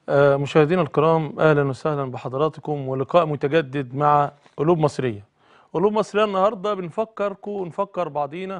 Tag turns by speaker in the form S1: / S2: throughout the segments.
S1: آه، مشاهدينا الكرام اهلا وسهلا بحضراتكم ولقاء متجدد مع قلوب مصريه. قلوب مصريه النهارده بنفكركم ونفكر بعضينا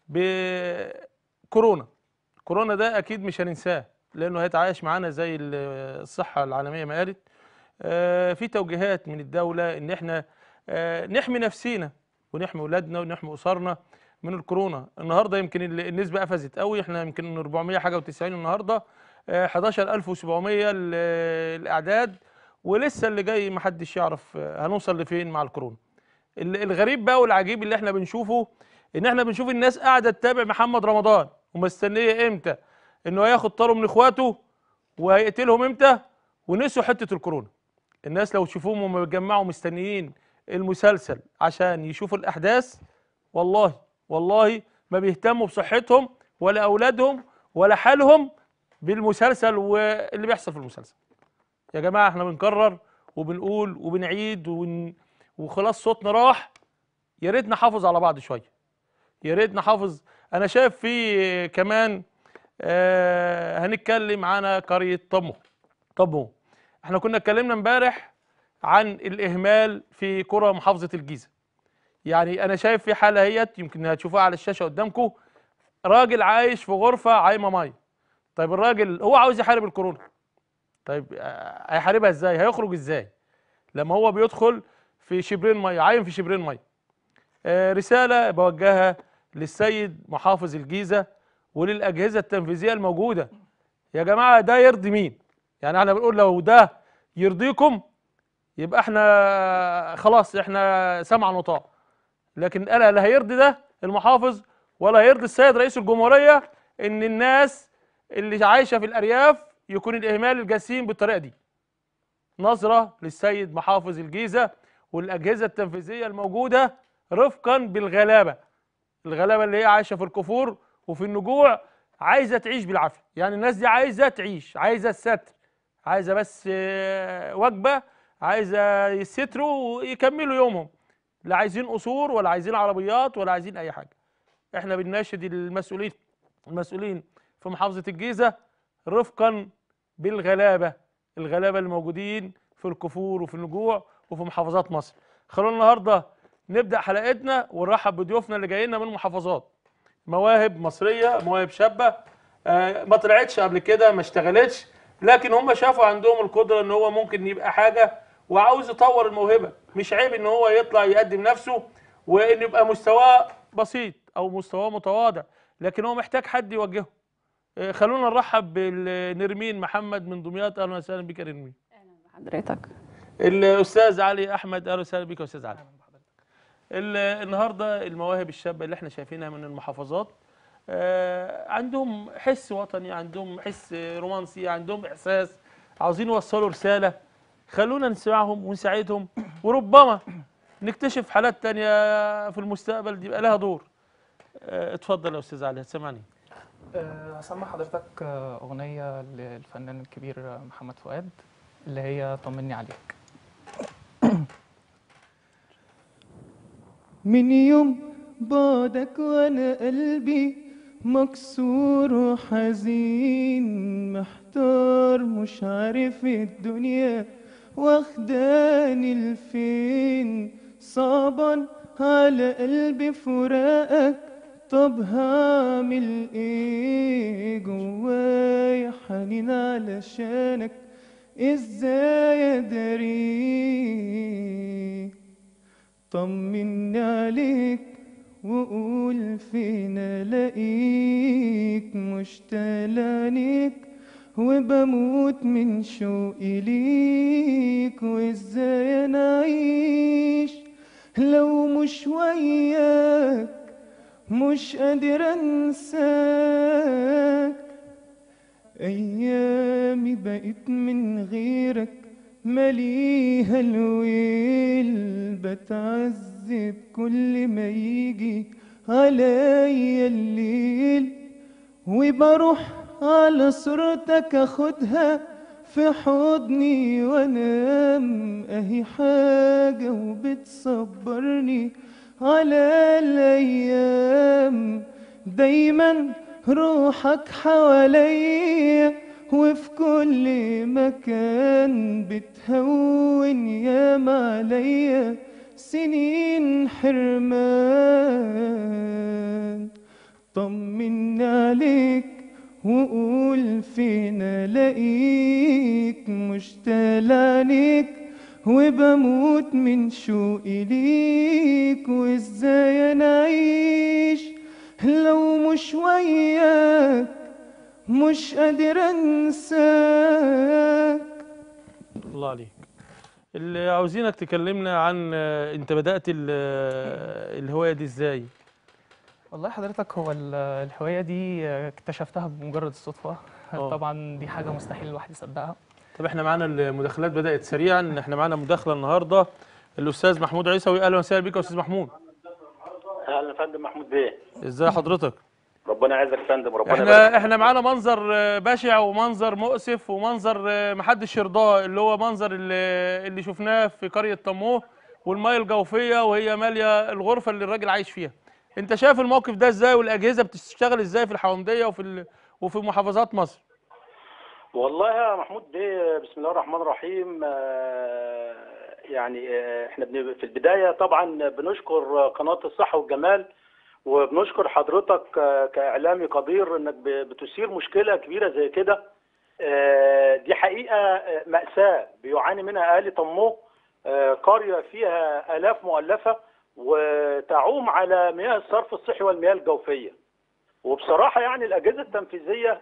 S1: بكورونا. كورونا ده اكيد مش هننساه لانه هيتعايش معانا زي ال- الصحه العالميه ما قالت. آه، في توجيهات من الدوله ان احنا آه، نحمي نفسينا ونحمي اولادنا ونحمي اسرنا من الكورونا. النهارده يمكن ال- النسبه قفزت قوي احنا يمكن 400 حاجه و90 النهارده آه، 11700 ال- الاعداد ولسه اللي جاي محدش يعرف آه، هنوصل لفين مع الكورونا ال- الغريب بقى والعجيب اللي احنا بنشوفه ان احنا بنشوف الناس قاعده تتابع محمد رمضان ومستنيه امتى انه هياخد طاره من اخواته وهيقتلهم امتى ونسوا حته الكورونا الناس لو تشوفوهم هم بيتجمعوا مستنيين المسلسل عشان يشوفوا الاحداث والله والله ما بيهتموا بصحتهم ولا اولادهم ولا حالهم بالمسلسل واللي بيحصل في المسلسل يا جماعه احنا بنكرر وبنقول وبنعيد ون... وخلاص صوتنا راح يا ريت نحافظ على بعض شويه يا ريت نحافظ انا شايف في كمان آه هنتكلم عن قريه طمو طمو احنا كنا اتكلمنا امبارح عن الاهمال في قرى محافظه الجيزه يعني انا شايف في حاله هيت يمكن هتشوفوها على الشاشه قدامكم راجل عايش في غرفه عايمه ميه طيب الراجل هو عاوز يحارب الكورونا طيب آه، هيحاربها ازاي هيخرج ازاي لما هو بيدخل في شبرين ميه عايم في شبرين ميه آه، رساله بوجهها للسيد محافظ الجيزه وللاجهزه التنفيذيه الموجوده يا جماعه ده يرضي مين يعني احنا بنقول لو ده يرضيكم يبقى احنا خلاص احنا سمعا وطاعه لكن انا لا هيرضي ده المحافظ ولا هيرضي السيد رئيس الجمهوريه ان الناس اللي عايشه في الارياف يكون الاهمال الجسيم بالطريقه دي نظره للسيد محافظ الجيزه والاجهزه التنفيذيه الموجوده رفقا بالغلابه الغلابه اللي هي عايشه في الكفور وفي النجوع عايزه تعيش بالعافيه يعني الناس دي عايزه تعيش عايزه الستر عايزه بس آه، وجبه عايزه يستروا ويكملوا يومهم لا عايزين قصور ولا عايزين عربيات ولا عايزين اي حاجه احنا بنناشد المسؤولين المسؤولين في محافظه الجيزه رفقا بالغلابه الغلابه اللي موجودين في الكفور وفي النجوع وفي محافظات مصر خلونا النهارده نبدا حلقتنا ونرحب بضيوفنا اللي جايين لنا من محافظات مواهب مصريه مواهب شابه آه، ما طلعتش قبل كده ما اشتغلتش لكن هم شافوا عندهم القدره ان هو ممكن يبقى حاجه وعاوز يطور الموهبه مش عيب ان هو يطلع يقدم نفسه وان يبقى مستواه بسيط او مستواه متواضع لكن هو محتاج حد يوجهه آه، خلونا نرحب بالنرمين محمد من دمياط اهلا وسهلا بك يا نرمين
S2: حضرتك
S1: الاستاذ علي احمد اهلا وسهلا بك يا استاذ علي ال- النهارده المواهب الشابه اللي احنا شايفينها من المحافظات آه، عندهم حس وطني عندهم حس رومانسي عندهم احساس عاوزين يوصلوا رساله خلونا نسمعهم ونساعدهم وربما نكتشف حالات تانية في المستقبل دي يبقى لها دور آه، اتفضل يا استاذ علي هتسمعني
S3: أه، هسمع حضرتك أه، أغنية للفنان الكبير أه، محمد فؤاد اللي هي طمني عليك من يوم بعدك وانا قلبي مكسور وحزين محتار مش عارف الدنيا واخداني لفين صعبا على قلبي فراقك طب هعمل ايه جوايا حنين علشانك ازاي اداريه طمني عليك وقول فين الاقيك مشتاق لعينيك وبموت من شوقي ليك وازاي انا اعيش لو مش وياك مش قادر انساك ايامي بقيت من غيرك مليها الويل بتعذب كل ما يجي عليا الليل وبروح على صورتك اخدها في حضني وانام اهي حاجة وبتصبرني على الايام دايما روحك حواليا
S2: وفي كل مكان بتهون ياما عليا سنين حرمان طمني عليك وقول فين الاقيك مشتاق عليك وبموت من شوقي ليك وازاي انا اعيش لو مش وياك مش قادر انساك
S1: الله عليك اللي عاوزينك تكلمنا عن آه، انت بدأت ال- آه، الهواية دي ازاي
S3: والله حضرتك هو ال- الهواية دي اكتشفتها بمجرد الصدفة
S1: آه.
S3: طبعا دي حاجة مستحيل الواحد يصدقها
S1: طب احنا معانا المداخلات بدأت سريعا احنا معانا مداخلة النهاردة الأستاذ محمود عيسوي أهلا وسهلا بك يا أستاذ محمود
S4: اهلا يا فندم محمود بيه
S1: ازاي حضرتك
S4: ربنا يعزك يا فندم ربنا يبارك
S1: احنا احنا معانا منظر آه، بشع ومنظر مؤسف ومنظر آه، محدش يرضاه اللي هو منظر اللي, اللي شفناه في قرية طموح والمية الجوفية وهي مالية الغرفة اللي الراجل عايش فيها انت شايف الموقف ده ازاي والاجهزة بتشتغل ازاي في الحومدية وفي ال... وفي محافظات مصر
S4: والله يا محمود بيه بسم الله الرحمن الرحيم آه، يعني آه، احنا بن- في البدايه طبعا بنشكر قناه الصحه والجمال وبنشكر حضرتك آه، كاعلامي قدير انك ب- بتثير مشكله كبيره زي كده آه، دي حقيقه آه، ماساه بيعاني منها اهالي طموح آه، قريه فيها الاف مؤلفه وتعوم على مياه الصرف الصحي والمياه الجوفيه وبصراحه يعني الاجهزه التنفيذيه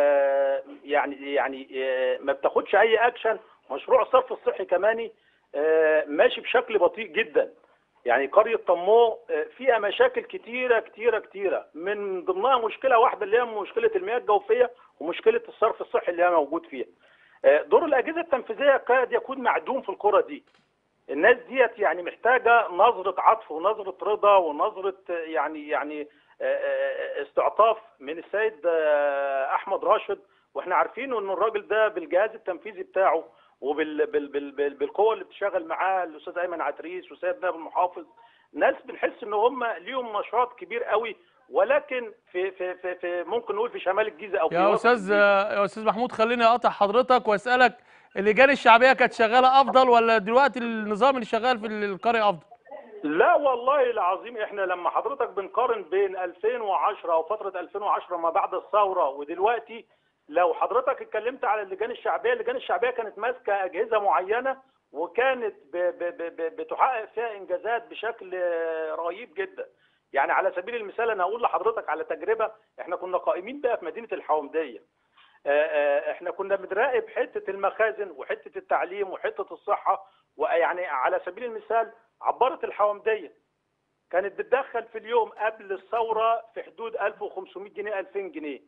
S4: آه، يعني يعني آه، ما بتاخدش اي اكشن مشروع الصرف الصحي كماني آه، ماشي بشكل بطيء جدا يعني قريه طموح آه، فيها مشاكل كتيره كتيره كتيره من ضمنها مشكله واحده اللي هي مشكله المياه الجوفيه ومشكله الصرف الصحي اللي هي موجود فيها آه، دور الاجهزه التنفيذيه قد يكون معدوم في القرى دي الناس ديت يعني محتاجه نظره عطف ونظره رضا ونظره آه، يعني يعني آه، آه، استعطاف من السيد آه، احمد راشد واحنا عارفين ان الراجل ده بالجهاز التنفيذي بتاعه وبال بال بال بال بالقوه اللي بتشتغل معاه الاستاذ ايمن عتريس وسيد نائب المحافظ ناس بنحس ان هم ليهم نشاط كبير قوي ولكن في في في, في ممكن نقول في شمال الجيزه او في
S1: يا
S4: وسط
S1: استاذ
S4: الجيزة.
S1: يا استاذ محمود خليني اقطع حضرتك واسالك اللجان الشعبيه كانت شغاله افضل ولا دلوقتي النظام اللي شغال في القريه افضل
S4: لا والله العظيم احنا لما حضرتك بنقارن بين 2010 او فتره 2010 ما بعد الثوره ودلوقتي لو حضرتك اتكلمت على اللجان الشعبيه اللجان الشعبيه كانت ماسكه اجهزه معينه وكانت ب ب ب ب بتحقق فيها انجازات بشكل آه، رهيب جدا يعني على سبيل المثال انا هقول لحضرتك على تجربه احنا كنا قائمين بها في مدينه الحومديه آه، آه، احنا كنا بنراقب حته المخازن وحته التعليم وحته الصحه ويعني على سبيل المثال عباره الحومديه كانت بتدخل في اليوم قبل الثوره في حدود 1500 جنيه 2000 جنيه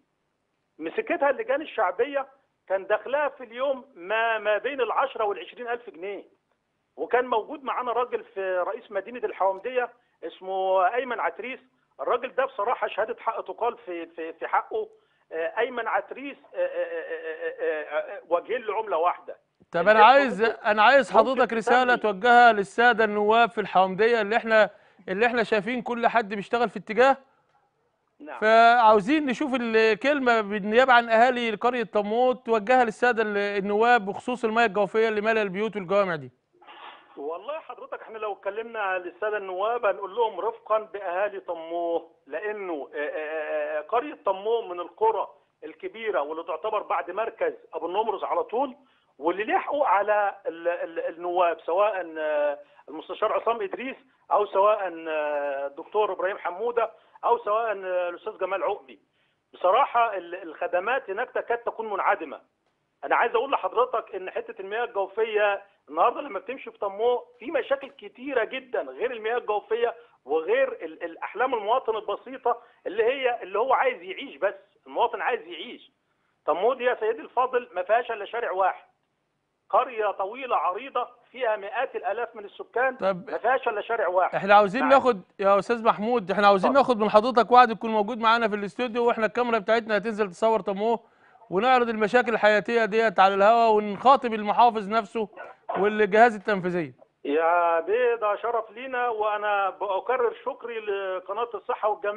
S4: مسكتها اللجان الشعبيه كان دخلها في اليوم ما ما بين ال 10 وال 20 الف جنيه وكان موجود معانا راجل في رئيس مدينه الحومديه اسمه ايمن عتريس الراجل ده بصراحه شهاده حق تقال في في في حقه آه، ايمن عتريس آه، آه، آه، آه، آه، وجهين لعمله واحده
S1: طب
S4: اللي
S1: انا
S4: هي
S1: عايز
S4: ممكن-
S1: انا عايز
S4: ممكن
S1: حضرتك رساله
S4: تسمي.
S1: توجهها للساده النواب في الحومديه اللي احنا اللي احنا شايفين كل حد بيشتغل في اتجاه
S4: نعم
S1: فعاوزين نشوف الكلمه بالنيابه عن اهالي قريه طموط توجهها للساده ال- النواب بخصوص المياه الجوفيه اللي ماليه البيوت والجوامع دي
S4: والله حضرتك احنا لو اتكلمنا للساده النواب هنقول لهم رفقا باهالي طموح لانه آه، آه، آه، قريه طموح من القرى الكبيره واللي تعتبر بعد مركز ابو النمرس على طول واللي ليه حقوق على ال- ال- النواب سواء آه، المستشار عصام ادريس او سواء آه، الدكتور ابراهيم حموده او سواء آه، الاستاذ جمال عقبي بصراحه ال- الخدمات هناك تكاد تكون منعدمه انا عايز اقول لحضرتك ان حته المياه الجوفيه النهارده لما بتمشي في طموح في مشاكل كتيره جدا غير المياه الجوفيه وغير ال- الاحلام المواطن البسيطه اللي هي اللي هو عايز يعيش بس المواطن عايز يعيش طموح دي يا سيدي الفاضل ما فيهاش الا شارع واحد قريه طويله عريضه فيها مئات الالاف من السكان
S1: طب
S4: ما فيهاش الا شارع واحد
S1: احنا عاوزين
S4: نعم.
S1: ناخد يا استاذ محمود احنا عاوزين
S4: اتفضل.
S1: ناخد من حضرتك وعد تكون موجود معانا في الاستوديو واحنا الكاميرا بتاعتنا هتنزل تصور طموح ونعرض المشاكل الحياتيه ديت على الهواء ونخاطب المحافظ نفسه والجهاز التنفيذي
S4: يا بيه ده شرف لينا وانا بكرر شكري لقناه الصحه والجمال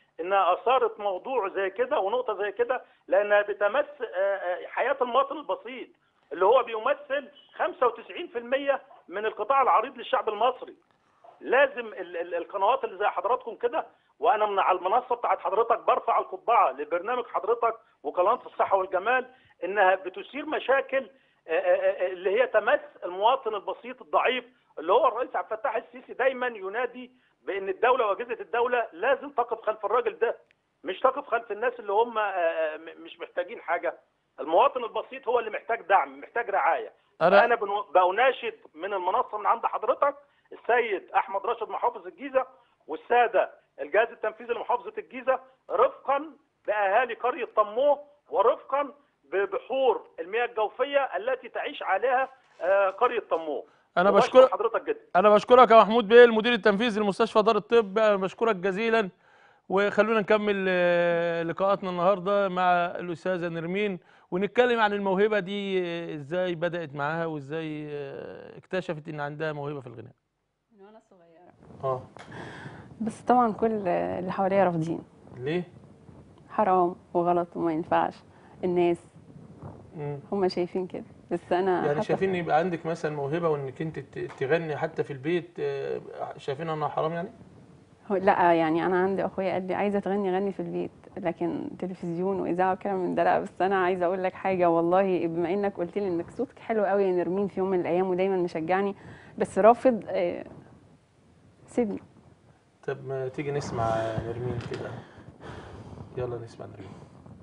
S4: انها اثارت موضوع زي كده ونقطه زي كده لانها بتمس آه، آه، حياه المواطن البسيط اللي هو بيمثل 95% من القطاع العريض للشعب المصري لازم ال- ال- القنوات اللي زي حضراتكم كده وانا من على المنصه بتاعت حضرتك برفع القبعه لبرنامج حضرتك وقناه الصحه والجمال انها بتثير مشاكل آه، آه، آه، اللي هي تمس المواطن البسيط الضعيف اللي هو الرئيس عبد الفتاح السيسي دايما ينادي بان الدوله واجهزه الدوله لازم تقف خلف الراجل ده مش تقف خلف الناس اللي هم آه، آه، م- مش محتاجين حاجه المواطن البسيط هو اللي محتاج دعم محتاج رعايه
S1: أنا-
S4: انا بنو- بناشد من المنصه من عند حضرتك السيد احمد راشد محافظ الجيزه والساده الجهاز التنفيذي لمحافظه الجيزه رفقا باهالي قريه طموح ورفقا ببحور المياه الجوفيه التي تعيش عليها آه، قريه طموح
S1: انا
S4: وبشكر
S1: بشكر
S4: حضرتك جدا
S1: انا بشكرك يا محمود بيه المدير التنفيذي لمستشفى دار الطب أنا بشكرك جزيلا وخلونا نكمل آه، لقاءاتنا النهارده مع الاستاذه نرمين ونتكلم عن الموهبه دي آه، ازاي بدات معاها وازاي آه، اكتشفت ان عندها موهبه في الغناء
S5: من وانا صغيره
S1: اه
S5: بس طبعا كل اللي حواليا رافضين
S1: ليه
S5: حرام وغلط وما ينفعش الناس
S1: مم.
S5: هم شايفين كده بس انا
S1: يعني
S5: حتى-
S1: شايفين ان يبقى عندك مثلا موهبه وانك انت ت- تغني حتى في البيت آه، شايفين انها حرام يعني
S5: هو- لا يعني انا عندي اخويا قال لي عايزه تغني غني في البيت لكن تلفزيون واذاعه وكلام من ده لا بس انا عايزه اقول لك حاجه والله بما انك قلت لي انك صوتك حلو قوي يا نرمين في يوم من الايام ودايما مشجعني بس رافض آه، سيبني
S1: طب ما تيجي نسمع نرمين كده يلا نسمع نرمين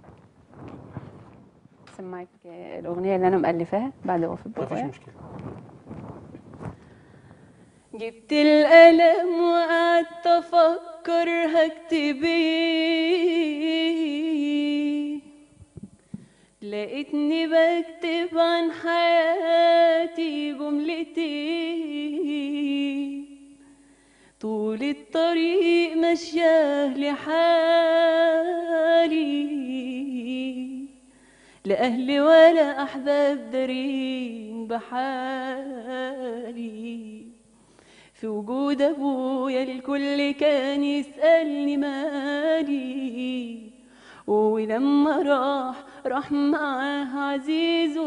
S5: سمعك آه، الاغنيه اللي انا مؤلفاها بعد وفاه
S1: ما فيش
S5: بابايا
S1: مشكله
S5: جبت القلم وقعدت افكر هكتب ايه لقيتني بكتب عن حياتي جملتين طول الطريق ماشية لحالي لا أهل ولا أحباب دارين بحالي في وجود أبويا الكل كان يسألني مالي ولما راح راح معاه عزيز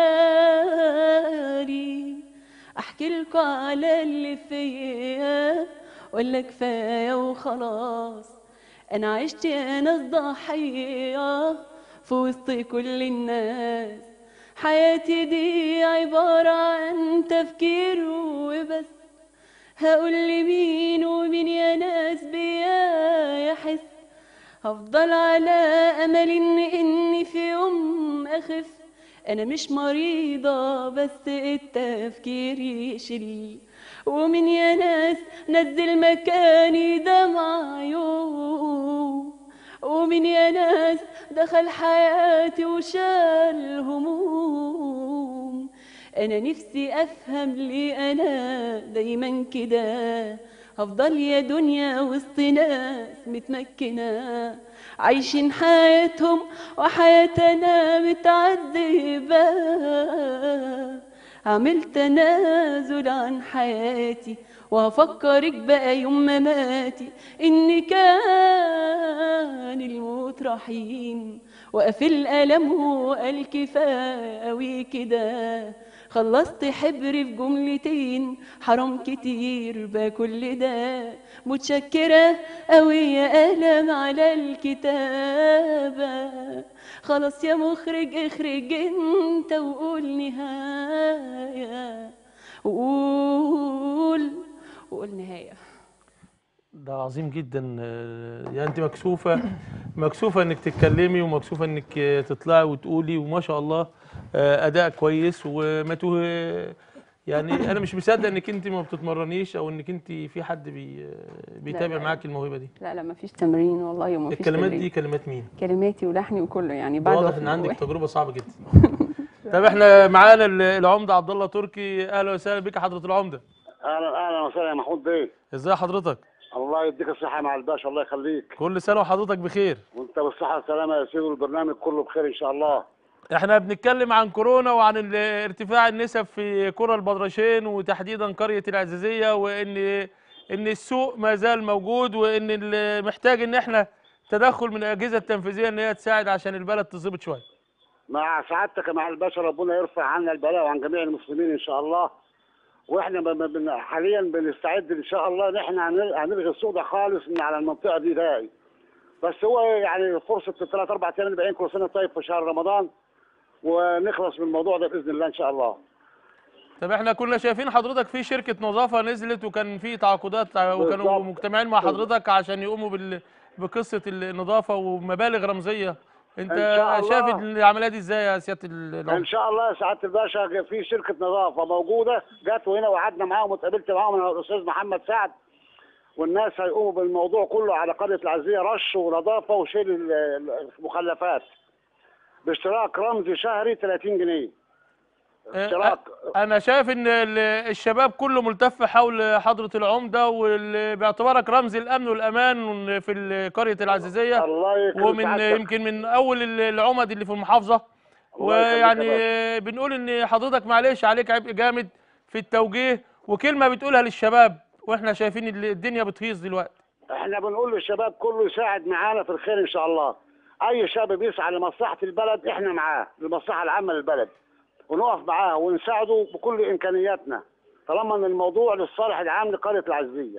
S5: وغالي احكي لكم على اللي فيا ولا كفايه وخلاص انا عشت انا الضحيه في وسط كل الناس حياتي دي عباره عن تفكير وبس هقول لمين ومين يا ناس بيا يحس هفضل على امل ان اني في يوم اخف انا مش مريضة بس التفكير يشل ومن يا ناس نزل مكاني دمع عيون ومن يا ناس دخل حياتي وشال هموم انا نفسي افهم ليه انا دايما كده هفضل يا دنيا وسط ناس متمكنة عايشين حياتهم وحياتنا متعذبة عمل تنازل عن حياتي وهفكرك بقى يوم مماتي إن كان الموت رحيم وقف الألم وقال كفاية أوي كده خلصت حبري في جملتين حرام كتير بكل ده متشكرة أوي يا قلم على الكتابة خلاص يا مخرج اخرج انت وقول نهاية وقول وقول نهاية
S1: ده عظيم جدا آه، يعني انت مكسوفه مكسوفه انك تتكلمي ومكسوفه انك آه، تطلعي وتقولي وما شاء الله آه، اداء كويس وما تو يعني انا مش مصدق انك انت ما بتتمرنيش او انك انت في حد بي بيتابع
S5: لا.
S1: معاك الموهبه دي
S5: لا لا مفيش تمرين والله ومفيش
S1: الكلمات
S5: تمرين.
S1: دي كلمات مين
S5: كلماتي ولحني وكله يعني بعد
S1: واضح
S5: وفاة
S1: ان عندك
S5: بابايا.
S1: تجربه صعبه جدا طب احنا معانا ال- العمده عبد الله تركي اهلا وسهلا بك يا حضره العمده
S6: اهلا اهلا وسهلا يا محمود بيه
S1: ازي حضرتك
S6: الله يديك الصحه مع الباشا الله يخليك
S1: كل سنه وحضرتك بخير
S6: وانت بالصحه والسلامه يا سيدي والبرنامج كله بخير ان شاء الله
S1: احنا بنتكلم عن كورونا وعن ال- ارتفاع النسب في قرى البدرشين وتحديدا قرية العزيزية وان ان السوق ما زال موجود وان ال- محتاج ان احنا تدخل من الاجهزه التنفيذيه ان هي تساعد عشان البلد تظبط شويه
S6: مع سعادتك مع الباشا ربنا يرفع عنا البلاء وعن جميع المسلمين ان شاء الله واحنا ب- ب- بن- حاليا بنستعد ان شاء الله ان احنا هنل- هنلغي السوق ده خالص من على المنطقه دي نهائي بس هو يعني فرصه الثلاث اربع ايام اللي باقيين كل سنه طيب في شهر رمضان ونخلص من الموضوع ده باذن الله ان شاء الله
S1: طب احنا كنا شايفين حضرتك في شركه نظافه نزلت وكان في تعاقدات وكانوا
S6: بالظبط.
S1: مجتمعين مع حضرتك عشان يقوموا بال بقصه النظافه ومبالغ رمزيه انت
S6: إن شاء الله.
S1: شايف العمليه دي ازاي يا سياده العمده
S6: ان شاء الله يا سعاده الباشا في شركه نظافه موجوده جت هنا وقعدنا معاهم واتقابلت معاهم انا والاستاذ محمد سعد والناس هيقوموا بالموضوع كله على قريه العزيه رش ونظافه وشيل ال- ال- المخلفات باشتراك رمزي شهري 30 جنيه اشتراك
S1: انا شايف ان ال- الشباب كله ملتف حول حضره العمده واللي باعتبارك رمز الامن والامان في ال- قريه العزيزيه
S6: الله يكرم
S1: ومن
S6: سعادتك.
S1: يمكن من اول ال- العمد اللي في المحافظه
S6: الله يخليك يا
S1: ويعني بنقول ان حضرتك معلش عليك عبء جامد في التوجيه وكلمه بتقولها للشباب واحنا شايفين ال- الدنيا بتهيص دلوقتي
S6: احنا بنقول للشباب كله يساعد معانا في الخير ان شاء الله اي شاب بيسعى لمصلحه البلد احنا معاه للمصلحه العامه للبلد ونقف معاه ونساعده بكل امكانياتنا طالما ان الموضوع للصالح العام لقريه العزيه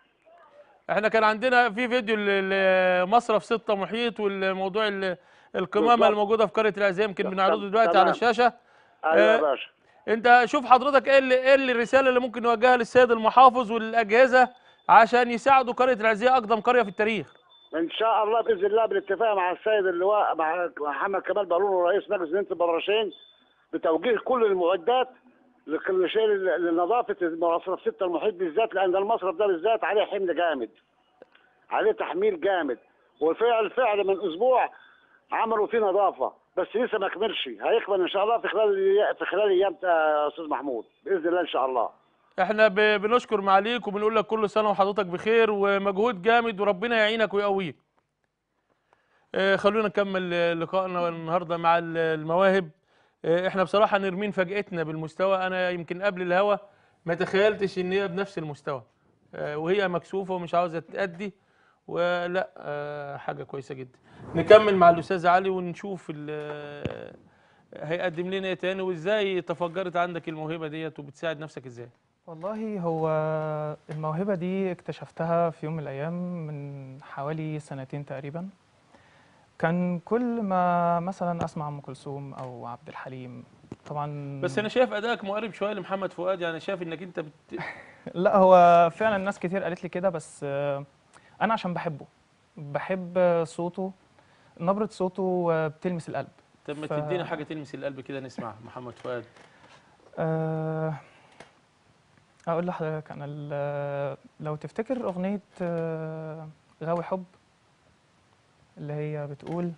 S1: احنا كان عندنا في فيديو ل- لمصرف ستة محيط والموضوع ال- القمامه
S6: بالظبط.
S1: الموجوده في قريه العزيه يمكن بنعرضه
S6: تمام.
S1: دلوقتي على الشاشه
S6: ايوه يا
S1: آه،
S6: باشا
S1: انت شوف حضرتك ايه اللي ايه اللي الرساله اللي ممكن نوجهها للسيد المحافظ والاجهزه عشان يساعدوا قريه العزيه اقدم قريه في التاريخ
S6: ان شاء الله باذن الله بالاتفاق مع السيد اللواء مع محمد كمال بارون رئيس مجلس مدينه البراشين بتوجيه كل المعدات لكل شيء لل- لنظافه مصرف ستة المحيط بالذات لان المصرف ده بالذات عليه حمل جامد عليه تحميل جامد وفعل فعل من اسبوع عملوا فيه نظافه بس لسه ما كملش هيكمل ان شاء الله في خلال في خلال ايام يا استاذ محمود باذن الله ان شاء الله
S1: احنا ب- بنشكر معاليك وبنقول لك كل سنه وحضرتك بخير ومجهود جامد وربنا يعينك ويقويك اه، خلونا نكمل اه، لقائنا النهارده مع ال- المواهب اه، احنا بصراحه نرمين فاجئتنا بالمستوى انا يمكن قبل الهوا ما تخيلتش ان هي بنفس المستوى اه، وهي مكسوفه ومش عاوزه تأدي ولا اه، حاجه كويسه جدا نكمل مع الاستاذ علي ونشوف ال- هيقدم لنا ايه تاني وازاي تفجرت عندك الموهبه ديت وبتساعد نفسك ازاي
S3: والله هو الموهبة دي اكتشفتها في يوم من الأيام من حوالي سنتين تقريبا كان كل ما مثلا أسمع أم كلثوم أو عبد الحليم طبعا
S1: بس انا شايف ادائك مقارب شويه لمحمد فؤاد يعني شايف انك انت بت...
S3: لا هو فعلا ناس كتير قالت لي كده بس آه، أنا عشان بحبه بحب صوته نبرة صوته آه، بتلمس القلب
S1: طب ما
S3: ف-
S1: تدينا حاجه تلمس القلب كده نسمع محمد فؤاد
S3: آه، أقول لحضرتك أنا ال- لو تفتكر أغنية آه، غاوي حب اللي هي بتقول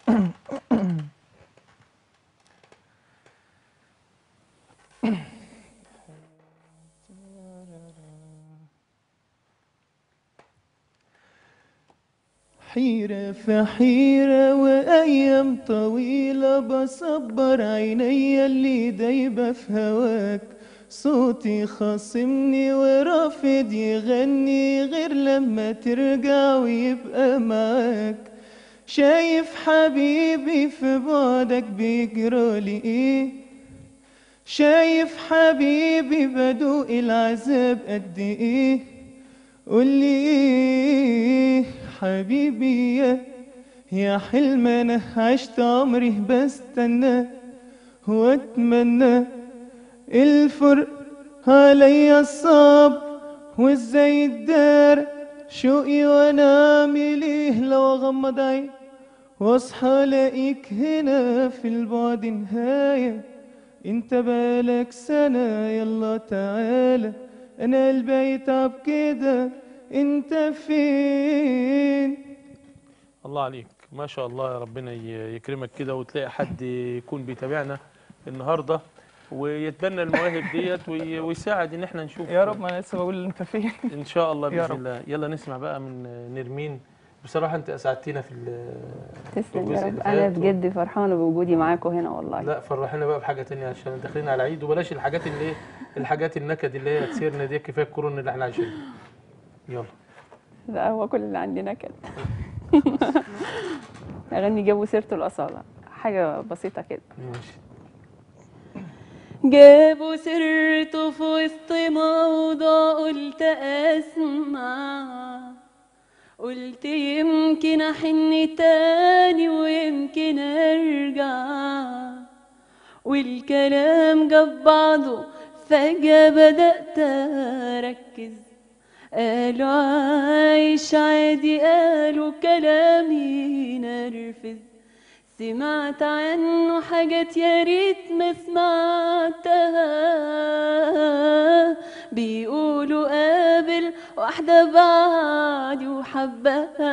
S2: حيرة في حيرة وأيام طويلة بصبر عيني اللي دايبة في هواك صوتي خاصمني ورافض يغني غير لما ترجع ويبقى معاك شايف حبيبي في بعدك بيجرالي ايه شايف حبيبي بدوق العذاب قد ايه قولي ايه حبيبي يا يا حلم انا عشت عمري بستنى واتمنى الفرق عليا الصعب وازاي الدار شوقي وانا اعمل ايه لو اغمض عين واصحى الاقيك هنا في البعد نهايه انت بالك سنة يلا تعالى انا قلبي يتعب كده انت فين
S1: الله عليك ما شاء الله يا ربنا ي- يكرمك كده وتلاقي حد يكون بيتابعنا النهارده ويتبنى المواهب ديت وي- ويساعد ان احنا نشوف
S3: يا رب ما أنا لسه بقول انت فين
S1: ان شاء الله
S3: يا
S1: باذن
S3: رب.
S1: الله يلا نسمع بقى من نرمين بصراحه انت اسعدتينا في ال-
S5: تسلم
S1: الجزء
S5: يا
S1: اللي
S5: رب انا
S1: فات و-
S5: بجد فرحانه بوجودي معاكم هنا والله
S1: لا فرحنا بقى بحاجه تانية عشان داخلين على العيد وبلاش الحاجات اللي ايه الحاجات النكد اللي هي تسيرنا دي كفايه الكورونا اللي احنا عايشينها يلا
S5: لا هو كل اللي عندنا كده اغني جابوا سيرته الاصاله حاجه بسيطه كده
S1: ماشي
S5: جابوا سيرته في وسط موضوع قلت اسمع قلت يمكن احن تاني ويمكن ارجع والكلام جاب بعضه فجأة بدأت أركز قالوا عايش عادي قالوا كلامي نرفز سمعت عنه حاجات يا ريت ما سمعتها بيقولوا قابل واحدة بعدي وحبها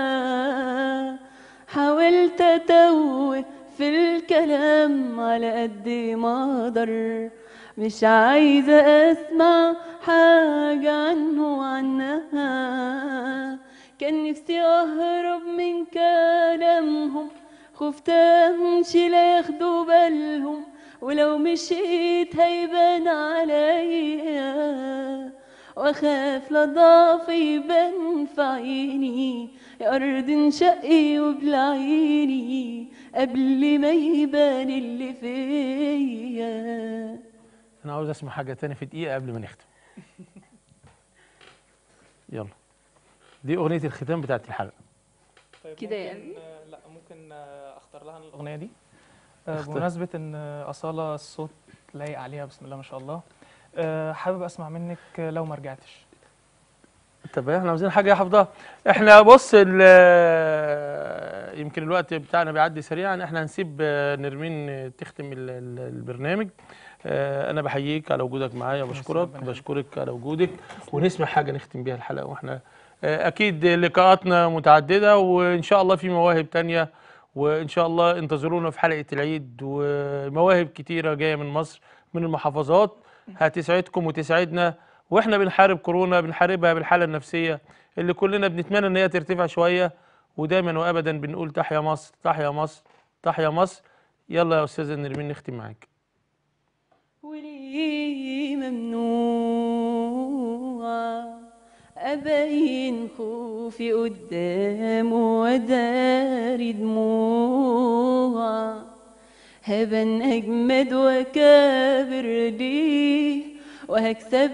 S5: حاولت اتوه في الكلام على قد ما اقدر مش عايزة اسمع حاجة عنه وعنها كان نفسي اهرب من كلامهم خفت امشي لا ياخدوا بالهم ولو مشيت هيبان عليا واخاف لا ضعف يبان في عيني يا ارض انشقي وبلعيني قبل ما يبان اللي فيا
S1: انا عاوز اسمع حاجه تاني في دقيقه قبل ما نختم يلا دي اغنيه الختام بتاعت الحلقه
S3: طيب
S5: كده
S3: ممكن
S5: يعني؟
S3: آه، لا ممكن آه، اختار لها الاغنيه دي آه،
S1: اختار.
S3: بمناسبه ان آه، اصاله الصوت لايق عليها بسم الله ما شاء الله آه، حابب اسمع منك آه، لو ما رجعتش
S1: طب احنا عاوزين حاجه يا حافظه احنا بص ال- يمكن الوقت بتاعنا بيعدي سريعا احنا هنسيب آه، نرمين آه، تختم ال- ال- البرنامج آه، انا بحييك على وجودك معايا وبشكرك
S3: ربنا يخليك.
S1: بشكرك على وجودك ونسمع حاجه نختم بيها الحلقه واحنا آه، اكيد لقاءاتنا متعدده وان شاء الله في مواهب تانية وان شاء الله انتظرونا في حلقه العيد ومواهب كتيره جايه من مصر من المحافظات هتسعدكم وتسعدنا واحنا بنحارب كورونا بنحاربها بالحاله النفسيه اللي كلنا بنتمنى ان هي ترتفع شويه ودايما وابدا بنقول تحيا مصر تحيا مصر تحيا مصر يلا يا استاذه نرمين نختم معاك
S5: وليه ممنوع أبين خوفي قدامه وداري دموع هبن أجمد وأكابر ليه وهكسب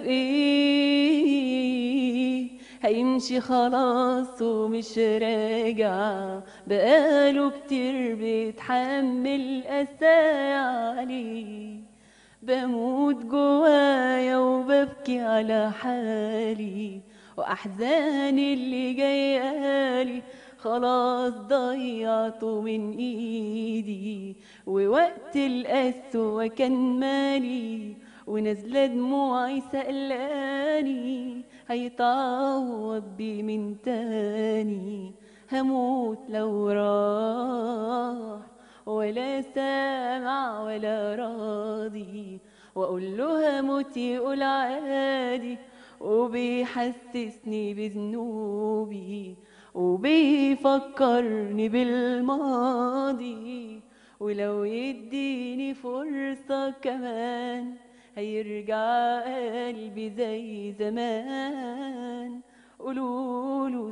S5: إيه هيمشي خلاص ومش راجع بقاله كتير بيتحمل أساء عليه بموت جوايا وببكي على حالي وأحزاني اللي جايالي خلاص ضيعته من إيدي ووقت القسوة كان مالي ونازلة دموعي سألاني هيتعوض بيه من تاني هموت لو راح ولا سامع ولا راضي واقول له هموت يقول عادي وبيحسسني بذنوبي وبيفكرني بالماضي ولو يديني فرصة كمان هيرجع قلبي زي زمان قولوله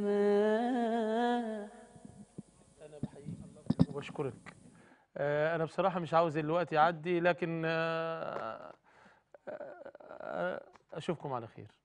S5: سماح
S1: انا بحييك وبشكرك آه، انا بصراحه مش عاوز الوقت يعدي لكن آه، آه، اشوفكم على خير